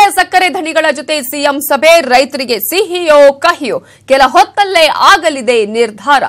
ಸಕ್ಕರೆ ಧನಿಗಳ ಜೊತೆ ಸಿಎಂ ಸಭೆ ರೈತರಿಗೆ ಸಿಹಿಯೋ ಕಹಿಯೋ ಕೆಲ ಹೊತ್ತಲ್ಲೇ ಆಗಲಿದೆ ನಿರ್ಧಾರ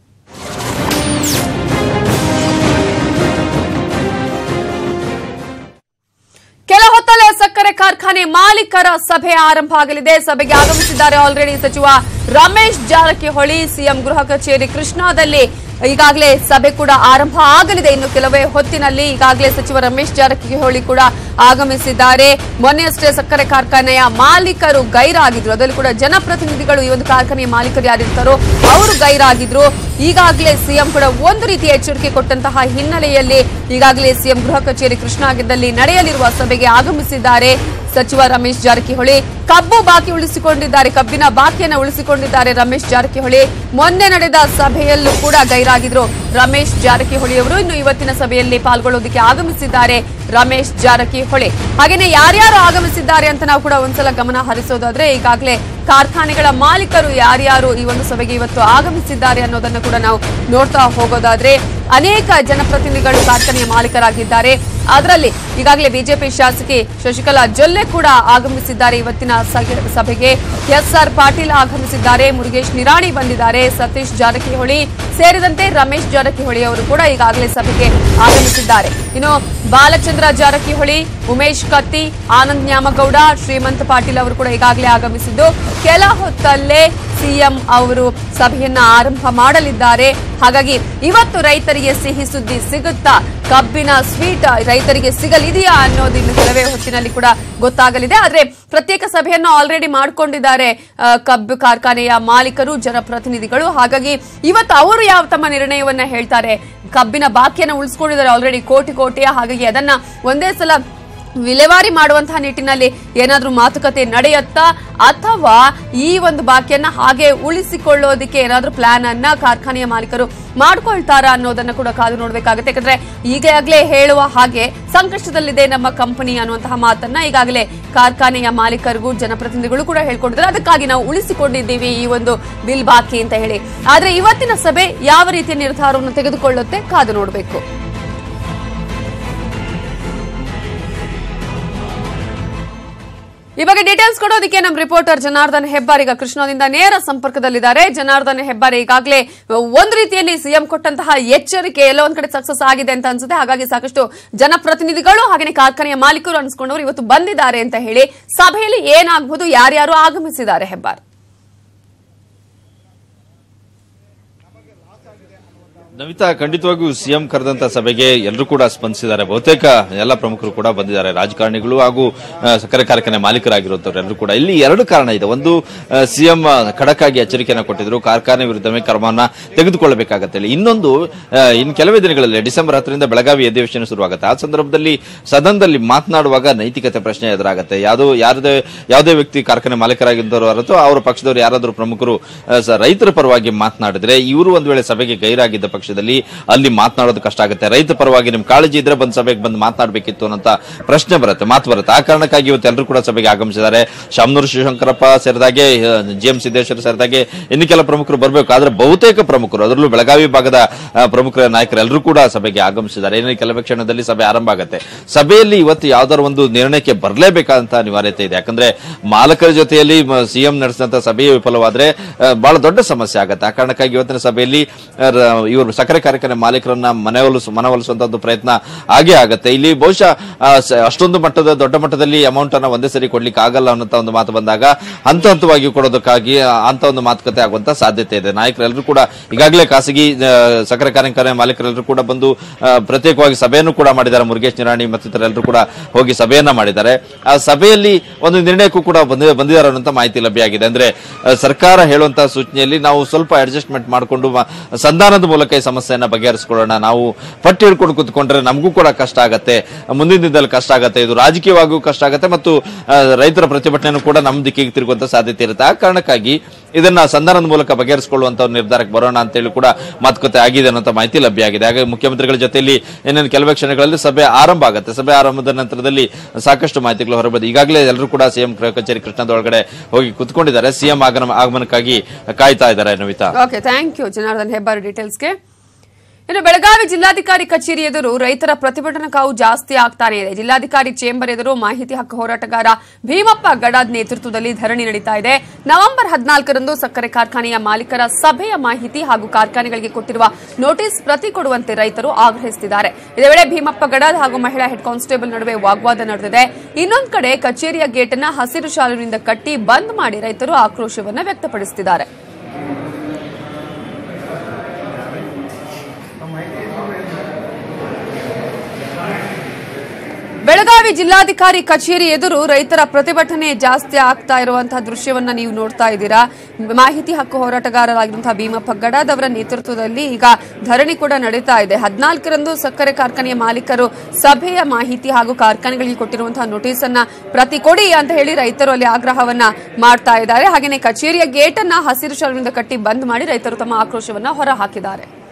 ಕೆಲ ಹೊತ್ತಲ್ಲೇ ಸಕ್ಕರೆ ಕಾರ್ಖಾನೆ ಮಾಲೀಕರ ಸಭೆ ಆರಂಭ ಆಗಲಿದೆ ಸಭೆಗೆ ಆಗಮಿಸಿದ್ದಾರೆ ಆಲ್ರೆಡಿ ಸಚಿವ ರಮೇಶ್ ಜಾರಕಿಹೊಳಿ ಸಿಎಂ ಗೃಹ ಕಚೇರಿ ಕೃಷ್ಣಾದಲ್ಲಿ ಈಗಾಗಲೇ ಸಭೆ ಕೂಡ ಆರಂಭ ಆಗಲಿದೆ ಇನ್ನು ಕೆಲವೇ ಹೊತ್ತಿನಲ್ಲಿ ಈಗಾಗಲೇ ಸಚಿವ ರಮೇಶ್ ಜಾರಕಿಹೊಳಿ ಕೂಡ ಆಗಮಿಸಿದ್ದಾರೆ ಮೊನ್ನೆಯಷ್ಟೇ ಸಕ್ಕರೆ ಕಾರ್ಖಾನೆಯ ಮಾಲೀಕರು ಗೈರಾಗಿದ್ರು ಅದರಲ್ಲಿ ಕೂಡ ಜನಪ್ರತಿನಿಧಿಗಳು ಈ ಒಂದು ಕಾರ್ಖಾನೆಯ ಮಾಲೀಕರು ಯಾರಿರ್ತಾರೋ ಅವರು ಗೈರಾಗಿದ್ರು ಈಗಾಗಲೇ ಸಿಎಂ ಕೂಡ ಒಂದು ರೀತಿಯ ಎಚ್ಚರಿಕೆ ಕೊಟ್ಟಂತಹ ಹಿನ್ನೆಲೆಯಲ್ಲಿ ಈಗಾಗಲೇ ಸಿಎಂ ಗೃಹ ಕಚೇರಿ ಕೃಷ್ಣಾಗಿದ್ದಲ್ಲಿ ನಡೆಯಲಿರುವ ಸಭೆಗೆ ಆಗಮಿಸಿದ್ದಾರೆ ಸಚಿವ ರಮೇಶ್ ಜಾರಕಿಹೊಳಿ ಕಬ್ಬು ಬಾಕಿ ಉಳಿಸಿಕೊಂಡಿದ್ದಾರೆ ಕಬ್ಬಿನ ಬಾಕಿಯನ್ನು ಉಳಿಸಿಕೊಂಡಿದ್ದಾರೆ ರಮೇಶ್ ಜಾರಕಿಹೊಳಿ ಮೊನ್ನೆ ನಡೆದ ಸಭೆಯಲ್ಲೂ ಕೂಡ ಗೈರಾಗಿದ್ರು ರಮೇಶ್ ಜಾರಕಿಹೊಳಿ ಅವರು ಇನ್ನು ಇವತ್ತಿನ ಸಭೆಯಲ್ಲಿ ಪಾಲ್ಗೊಳ್ಳೋದಕ್ಕೆ ಆಗಮಿಸಿದ್ದಾರೆ ರಮೇಶ್ ಜಾರಕಿಹೊಳಿ ಹಾಗೇನೆ ಯಾರ್ಯಾರು ಆಗಮಿಸಿದ್ದಾರೆ ಅಂತ ನಾವು ಕೂಡ ಒಂದ್ಸಲ ಗಮನ ಹರಿಸೋದಾದ್ರೆ ಈಗಾಗಲೇ ಕಾರ್ಖಾನೆಗಳ ಮಾಲೀಕರು ಯಾರ್ಯಾರು ಈ ಒಂದು ಸಭೆಗೆ ಇವತ್ತು ಆಗಮಿಸಿದ್ದಾರೆ ಅನ್ನೋದನ್ನು ಕೂಡ ನಾವು ನೋಡ್ತಾ ಹೋಗೋದಾದ್ರೆ ಅನೇಕ ಜನಪ್ರತಿನಿಧಿಗಳು ಕಾರ್ಖಾನೆಯ ಮಾಲೀಕರಾಗಿದ್ದಾರೆ ಅದರಲ್ಲಿ ಈಗಾಗಲೇ ಬಿಜೆಪಿ ಶಾಸಕಿ ಶಶಿಕಲಾ ಜೊಲ್ಲೆ ಕೂಡ ಆಗಮಿಸಿದ್ದಾರೆ ಇವತ್ತಿನ ಸಗೆ- ಸಭೆಗೆ ಎಸ್ಆರ್ ಪಾಟೀಲ್ ಆಗಮಿಸಿದ್ದಾರೆ ಮುರುಗೇಶ್ ನಿರಾಣಿ ಬಂದಿದ್ದಾರೆ ಸತೀಶ್ ಜಾರಕಿಹೊಳಿ ಸೇರಿದಂತೆ ರಮೇಶ್ ಜಾರಕಿಹೊಳಿ ಅವರು ಕೂಡ ಈಗಾಗಲೇ ಸಭೆಗೆ ಆಗಮಿಸಿದ್ದಾರೆ ಇನ್ನು ಬಾಲಚಂದ್ರ ಜಾರಕಿಹೊಳಿ ಉಮೇಶ್ ಕತ್ತಿ ಆನಂದ್ ನ್ಯಾಮಗೌಡ ಶ್ರೀಮಂತ್ ಪಾಟೀಲ್ ಅವರು ಕೂಡ ಈಗಾಗಲೇ ಆಗಮಿಸಿದ್ದು ಕೆಲ ಹೊತ್ತಲ್ಲೇ ಸಿಎಂ ಅವರು ಸಭೆಯನ್ನ ಆರಂಭ ಮಾಡಲಿದ್ದಾರೆ ಹಾಗಾಗಿ ಇವತ್ತು ರೈತರಿಗೆ ಸಿಹಿ ಸುದ್ದಿ ಸಿಗುತ್ತಾ ಕಬ್ಬಿನ ಸ್ವೀಟ್ ರೈತರಿಗೆ ಸಿಗಲಿದೆಯಾ ಅನ್ನೋದು ಇನ್ನು ಕೆಲವೇ ಹೊತ್ತಿನಲ್ಲಿ ಕೂಡ ಗೊತ್ತಾಗಲಿದೆ ಆದ್ರೆ ಪ್ರತ್ಯೇಕ ಸಭೆಯನ್ನು ಆಲ್ರೆಡಿ ಮಾಡಿಕೊಂಡಿದ್ದಾರೆ ಆ, ಕಬ್ಬು ಕಾರ್ಖಾನೆಯ ಮಾಲೀಕರು ಜನಪ್ರತಿನಿಧಿಗಳು ಹಾಗಾಗಿ ಇವತ್ತು ಅವರು ಯಾವ ತಮ್ಮ ನಿರ್ಣಯವನ್ನ ಹೇಳ್ತಾರೆ ಕಬ್ಬಿನ ಬಾಕಿಯನ್ನು ಉಳಿಸ್ಕೊಂಡಿದ್ದಾರೆ ಆಲ್ರೆಡಿ ಕೋಟಿ ಕೋಟಿಯ ಹಾಗಾಗಿ ಅದನ್ನ ಒಂದೇ ಸಲ ವಿಲೇವಾರಿ ಮಾಡುವಂತಹ ನಿಟ್ಟಿನಲ್ಲಿ ಏನಾದ್ರೂ ಮಾತುಕತೆ ನಡೆಯುತ್ತಾ ಅಥವಾ ಈ ಒಂದು ಬಾಕಿಯನ್ನ ಹಾಗೆ ಉಳಿಸಿಕೊಳ್ಳೋದಕ್ಕೆ ಏನಾದ್ರೂ ಪ್ಲಾನ್ ಅನ್ನ ಕಾರ್ಖಾನೆಯ ಮಾಲೀಕರು ಮಾಡ್ಕೊಳ್ತಾರಾ ಅನ್ನೋದನ್ನ ಕೂಡ ಕಾದು ನೋಡ್ಬೇಕಾಗುತ್ತೆ ಯಾಕಂದ್ರೆ ಈಗಾಗಲೇ ಹೇಳುವ ಹಾಗೆ ಸಂಕಷ್ಟದಲ್ಲಿದೆ ನಮ್ಮ ಕಂಪನಿ ಅನ್ನುವಂತಹ ಮಾತನ್ನ ಈಗಾಗಲೇ ಕಾರ್ಖಾನೆಯ ಮಾಲೀಕರಿಗೂ ಜನಪ್ರತಿನಿಧಿಗಳು ಕೂಡ ಹೇಳ್ಕೊಂಡಿದ್ದಾರೆ ಅದಕ್ಕಾಗಿ ನಾವು ಉಳಿಸಿಕೊಂಡಿದ್ದೀವಿ ಈ ಒಂದು ಬಿಲ್ ಬಾಕಿ ಅಂತ ಹೇಳಿ ಆದ್ರೆ ಇವತ್ತಿನ ಸಭೆ ಯಾವ ರೀತಿಯ ನಿರ್ಧಾರವನ್ನು ತೆಗೆದುಕೊಳ್ಳುತ್ತೆ ಕಾದು ನೋಡಬೇಕು ಈ ಬಗ್ಗೆ ಡೀಟೇಲ್ಸ್ ಕೊಡೋದಕ್ಕೆ ನಮ್ಮ ರಿಪೋರ್ಟರ್ ಜನಾರ್ದನ್ ಹೆಬ್ಬಾರ್ ಈಗ ಕೃಷ್ಣದಿಂದ ನೇರ ಸಂಪರ್ಕದಲ್ಲಿದ್ದಾರೆ ಜನಾರ್ದನ್ ಹೆಬ್ಬಾರ್ ಈಗಾಗಲೇ ಒಂದು ರೀತಿಯಲ್ಲಿ ಸಿಎಂ ಕೊಟ್ಟಂತಹ ಎಚ್ಚರಿಕೆ ಎಲ್ಲೋ ಒಂದ್ ಕಡೆ ಸಕ್ಸಸ್ ಆಗಿದೆ ಅಂತ ಅನ್ಸುತ್ತೆ ಹಾಗಾಗಿ ಸಾಕಷ್ಟು ಜನಪ್ರತಿನಿಧಿಗಳು ಹಾಗೆ ಕಾರ್ಖಾನೆಯ ಮಾಲೀಕರು ಅನ್ಸ್ಕೊಂಡವರು ಇವತ್ತು ಬಂದಿದ್ದಾರೆ ಅಂತ ಹೇಳಿ ಸಭೆಯಲ್ಲಿ ಏನಾಗಬಹುದು ಯಾರ್ಯಾರು ಆಗಮಿಸಿದ್ದಾರೆ ಹೆಬ್ಬಾರ್ ನವಿತಾ ಖಂಡಿತವಾಗಿಯೂ ಸಿಎಂ ಕರೆದಂತ ಸಭೆಗೆ ಎಲ್ಲರೂ ಕೂಡ ಸ್ಪಂದಿಸಿದ್ದಾರೆ ಬಹುತೇಕ ಎಲ್ಲ ಪ್ರಮುಖರು ಕೂಡ ಬಂದಿದ್ದಾರೆ ರಾಜಕಾರಣಿಗಳು ಹಾಗೂ ಆ, ಸಕ್ಕರೆ ಕಾರ್ಖಾನೆ ಮಾಲೀಕರಾಗಿರುವಂತವ್ರು ಎಲ್ಲರೂ ಕೂಡ ಇಲ್ಲಿ ಎರಡು ಕಾರಣ ಇದೆ ಒಂದು ಸಿಎಂ ಖಡಕ್ ಆಗಿ ಎಚ್ಚರಿಕೆಯನ್ನು ಕೊಟ್ಟಿದ್ರು ಕಾರ್ಖಾನೆ ವಿರುದ್ಧವೇ ಕ್ರಮವನ್ನ ತೆಗೆದುಕೊಳ್ಳಬೇಕಾಗತ್ತೆ ಹೇಳಿ ಇನ್ನೊಂದು ಆ, ಇನ್ನು ಕೆಲವೇ ದಿನಗಳಲ್ಲಿ ಡಿಸೆಂಬರ್ ಹತ್ತರಿಂದ ಬೆಳಗಾವಿ ಅಧಿವೇಶನ ಶುರುವಾಗುತ್ತೆ ಆ ಸಂದರ್ಭದಲ್ಲಿ ಸದನದಲ್ಲಿ ಮಾತನಾಡುವಾಗ ನೈತಿಕತೆ ಪ್ರಶ್ನೆ ಎದುರಾಗುತ್ತೆ ಯಾವುದೋ ಯಾರದೇ ಯಾವುದೇ ವ್ಯಕ್ತಿ ಕಾರ್ಖಾನೆ ಮಾಲೀಕರಾಗಿದ್ದವರು ಹೊರತು ಅವರ ಪಕ್ಷದವರು ಯಾರಾದರೂ ಪ್ರಮುಖರು ಆ, ಸ- ರೈತರ ಪರವಾಗಿ ಮಾತನಾಡಿದ್ರೆ ಇವರು ಒಂದ್ ವೇಳೆ ಸಭೆಗೆ ಗೈರಾಗಿದ್ದ ಪಕ್ಷದಲ್ಲಿ ಅಲ್ಲಿ ಮಾತನಾಡೋದು ಕಷ್ಟ ಆಗುತ್ತೆ ರೈತ ಪರವಾಗಿ ನಿಮ್ ಕಾಳಜಿ ಇದ್ರೆ ಬಂದ್ ಸಭೆಗೆ ಬಂದು ಮಾತನಾಡಬೇಕಿತ್ತು ಅನ್ನೋ ಪ್ರಶ್ನೆ ಬರುತ್ತೆ ಮಾತು ಬರುತ್ತೆ ಆ ಕಾರಣಕ್ಕಾಗಿ ಇವತ್ತು ಎಲ್ಲರೂ ಕೂಡ ಸಭೆಗೆ ಆಗಮಿಸಿದ್ದಾರೆ ಶಾಮನೂರು ಶಿವಶಂಕರಪ್ಪ ಸೇರಿದಾಗೆ ಜಿ ಎಂ ಸಿದ್ದೇಶ್ವರ ಸೇರಿದಾಗೆ ಇನ್ನು ಕೆಲ ಪ್ರಮುಖರು ಬರಬೇಕು ಆದ್ರೆ ಬಹುತೇಕ ಪ್ರಮುಖರು ಅದರಲ್ಲೂ ಬೆಳಗಾವಿ ಭಾಗದ ಆ, ಪ್ರಮುಖರ ನಾಯಕರು ಎಲ್ಲರೂ ಕೂಡ ಸಭೆಗೆ ಆಗಮಿಸಿದ್ದಾರೆ ಇನ್ನು ಕೆಲವೇ ಕ್ಷಣದಲ್ಲಿ ಸಭೆ ಆರಂಭ ಆಗುತ್ತೆ ಸಭೆಯಲ್ಲಿ ಇವತ್ತು ಯಾವ್ದಾದ್ರು ಒಂದು ನಿರ್ಣಯಕ್ಕೆ ಬರಲೇಬೇಕಾದಂತಹ ಅನಿವಾರ್ಯತೆ ಇದೆ ಯಾಕಂದ್ರೆ ಮಾಲಕರ ಜೊತೆಯಲ್ಲಿ ಸಿಎಂ ನಡೆಸಿದಂತ ಸಭೆ ವಿಫಲವಾದ್ರೆ ಆ, ಬಹಳ ದೊಡ್ಡ ಸಮಸ್ಯೆ ಆಗುತ್ತೆ ಆ ಕಾರಣಕ್ಕಾಗಿ ಇವತ್ತಿನ ಸಭೆಯಲ್ಲಿ ಆ, ರ- ಇವರು ಸಕ್ಕರೆ ಕಾರ್ಖಾನೆ ಮಾಲೀಕರನ್ನ ಮನವೊಲಿಸ ಮನವೊಲಿಸುವಂತ ಒಂದು ಪ್ರಯತ್ನ ಆಗೇ ಆಗುತ್ತೆ ಇಲ್ಲಿ ಬಹುಶಃ ಆ, ಸ- ಅಷ್ಟೊಂದು ಮಟ್ಟದ ದೊಡ್ಡ ಮಟ್ಟದಲ್ಲಿ ಅಮೌಂಟ್ ಅನ್ನ ಒಂದೇ ಸರಿ ಕೊಡ್ಲಿಕ್ಕೆ ಆಗಲ್ಲ ಅನ್ನೋ ಒಂದು ಮಾತು ಬಂದಾಗ ಹಂತ ಹಂತವಾಗಿ ಕೊಡೋದಕ್ಕಾಗಿ ಆ, ಅಂತ ಒಂದು ಮಾತುಕತೆ ಆಗುವಂತ ಸಾಧ್ಯತೆ ಇದೆ ನಾಯಕರೆಲ್ಲರೂ ಕೂಡ ಈಗಾಗಲೇ ಖಾಸಗಿ ಆ, ಸಕ್ಕರೆ ಕಾರ್ಖಾನೆ ಮಾಲೀಕರೆಲ್ಲರೂ ಕೂಡ ಬಂದು ಆ, ಪ್ರತ್ಯೇಕವಾಗಿ ಸಭೆಯನ್ನು ಕೂಡ ಮಾಡಿದ್ದಾರೆ ಮುರುಗೇಶ್ ನಿರಾಣಿ ಮತ್ತಿತರೆಲ್ಲರೂ ಕೂಡ ಹೋಗಿ ಸಭೆಯನ್ನ ಮಾಡಿದ್ದಾರೆ ಆ ಸಭೆಯಲ್ಲಿ ಒಂದು ನಿರ್ಣಯಕ್ಕೂ ಕೂಡ ಬಂದಿ- ಬಂದಿದ್ದಾರೆ ಅನ್ನೋಂಥ ಮಾಹಿತಿ ಲಭ್ಯ ಆಗಿದೆ ಅಂದ್ರೆ ಆ, ಸರ್ಕಾರ ಹೇಳುವಂತಹ ಸೂಚನೆಯಲ್ಲಿ ನಾವು ಸ್ವಲ್ಪ ಅಡ್ಜಸ್ಟ್ಮೆಂಟ್ ಮಾಡಿಕೊಂಡು ಸಂಧಾನದ ಮೂಲಕ ಈ ಸಮಸ್ಯೆಯನ್ನ ಬಗೆಹರಿಸಿಕೊಳ್ಳೋಣ ನಾವು ಪಟ್ಟು ಹಿಡ್ಕೊಂಡು ಕುತ್ಕೊಂಡ್ರೆ ನಮಗೂ ಕೂಡ ಕಷ್ಟ ಆಗತ್ತೆ ಮುಂದಿನ ದಿನದಲ್ಲಿ ಕಷ್ಟ ಆಗತ್ತೆ ಇದು ರಾಜಕೀಯವಾಗಿಯೂ ಕಷ್ಟ ಆಗತ್ತೆ ಮತ್ತು ಆ, ರೈತರ ಪ್ರತಿಭಟನೆಯೂ ಕೂಡ ನಮ್ಮ ದಿಕ್ಕಿಗೆ ತಿರುಗುವಂತ ಸಾಧ್ಯತೆ ಇರುತ್ತೆ ಆ ಕಾರಣಕ್ಕಾಗಿ ಇದನ್ನ ಸಂಧಾನದ ಮೂಲಕ ಬಗೆಹರಿಸಿಕೊಳ್ಳುವಂತ ಒಂದು ನಿರ್ಧಾರಕ್ಕೆ ಬರೋಣ ಅಂತೇಳಿ ಕೂಡ ಮಾತುಕತೆ ಆಗಿದೆ ಅನ್ನೋ ಮಾಹಿತಿ ಲಭ್ಯ ಆಗಿದೆ ಹಾಗಾಗಿ ಮುಖ್ಯಮಂತ್ರಿಗಳ ಜೊತೆಯಲ್ಲಿ ಇನ್ನೇನು ಕೆಲವೇ ಕ್ಷಣಗಳಲ್ಲಿ ಸಭೆ ಆರಂಭ ಆಗುತ್ತೆ ಸಭೆ ಆರಂಭದ ನಂತರದಲ್ಲಿ ಸಾಕಷ್ಟು ಮಾಹಿತಿಗಳು ಹೊರಬಂದು ಈಗಾಗಲೇ ಎಲ್ಲರೂ ಕೂಡ ಸಿಎಂ ಗೃಹ ಕಚೇರಿ ಕೃಷ್ಣದ ಒಳಗಡೆ ಹೋಗಿ ಕುತ್ಕೊಂಡಿದ್ದಾರೆ ಸಿಎಂ ಆಗಮನ ಆಗಮನಕ್ಕಾಗಿ ಕಾಯ್ತಾ ಇದ್ದಾರೆ Navitha okay thank you Janardhan Hebbar ಡೀಟೇಲ್ಸ್ಗೆ ಇನ್ನು ಬೆಳಗಾವಿ ಜಿಲ್ಲಾಧಿಕಾರಿ ಕಚೇರಿ ಎದುರು ರೈತರ ಪ್ರತಿಭಟನಾ ಕಾವು ಜಾಸ್ತಿ ಆಗ್ತಾನೆ ಇದೆ ಜಿಲ್ಲಾಧಿಕಾರಿ ಚೇಂಬರ್ ಎದುರು ಮಾಹಿತಿ ಹಕ್ಕು ಹೋರಾಟಗಾರ ಭೀಮಪ್ಪ ಗಡಾದ್ ನೇತೃತ್ವದಲ್ಲಿ ಧರಣಿ ನಡೀತಾ ಇದೆ ನವೆಂಬರ್ ಹದಿನಾಲ್ಕರಂದು ಸಕ್ಕರೆ ಕಾರ್ಖಾನೆಯ ಮಾಲೀಕರ ಸಭೆಯ ಮಾಹಿತಿ ಹಾಗೂ ಕಾರ್ಖಾನೆಗಳಿಗೆ ಕೊಟ್ಟಿರುವ ನೋಟಿಸ್ ಪ್ರತಿ ಕೊಡುವಂತೆ ರೈತರು ಆಗ್ರಹಿಸುತ್ತಿದ್ದಾರೆ ಇದೇ ವೇಳೆ ಭೀಮಪ್ಪ ಗಡಾದ್ ಹಾಗೂ ಮಹಿಳಾ ಹೆಡ್ ಕಾನ್ಸ್ಟೇಬಲ್ ನಡುವೆ ವಾಗ್ವಾದ ನಡೆದಿದೆ ಇನ್ನೊಂದು ಕಡೆ ಕಚೇರಿಯ ಗೇಟ್ ಅನ್ನ ಹಸಿರು ಶಾಲುವಿನಿಂದ ಕಟ್ಟಿ ಬಂದ್ ಮಾಡಿ ರೈತರು ಆಕ್ರೋಶವನ್ನು ವ್ಯಕ್ತಪಡಿಸುತ್ತಿದ್ದಾರೆ ಬೆಳಗಾವಿ ಜಿಲ್ಲಾಧಿಕಾರಿ ಕಚೇರಿ ಎದುರು ರೈತರ ಪ್ರತಿಭಟನೆ ಜಾಸ್ತಿ ಆಗ್ತಾ ಇರುವಂತಹ ದೃಶ್ಯವನ್ನ ನೀವು ನೋಡ್ತಾ ಇದ್ದೀರಾ ಮಾಹಿತಿ ಹಕ್ಕು ಹೋರಾಟಗಾರರಾಗಿರುವಂತಹ ಭೀಮಪ್ಪ ಗಡಾದ್ ಅವರ ನೇತೃತ್ವದಲ್ಲಿ ಈಗ ಧರಣಿ ಕೂಡ ನಡೀತಾ ಇದೆ ಹದಿನಾಲ್ಕರಂದು ಸಕ್ಕರೆ ಕಾರ್ಖಾನೆಯ ಮಾಲೀಕರು ಸಭೆಯ ಮಾಹಿತಿ ಹಾಗೂ ಕಾರ್ಖಾನೆಗಳಿಗೆ ಕೊಟ್ಟಿರುವಂತಹ ನೋಟಿಸ್ ಅನ್ನ ಪ್ರತಿ ಕೊಡಿ ಅಂತ ಹೇಳಿ ರೈತರು ಅಲ್ಲಿ ಆಗ್ರಹವನ್ನ ಮಾಡ್ತಾ ಇದ್ದಾರೆ ಹಾಗೆಯೇ ಕಚೇರಿಯ ಗೇಟ್ ಅನ್ನ ಹಸಿರು ಶಾಲುವಿನಿಂದ ಕಟ್ಟಿ ಬಂದ್ ಮಾಡಿ ರೈತರು ತಮ್ಮ ಆಕ್ರೋಶವನ್ನ ಹೊರ ಹಾಕಿದ್ದಾರೆ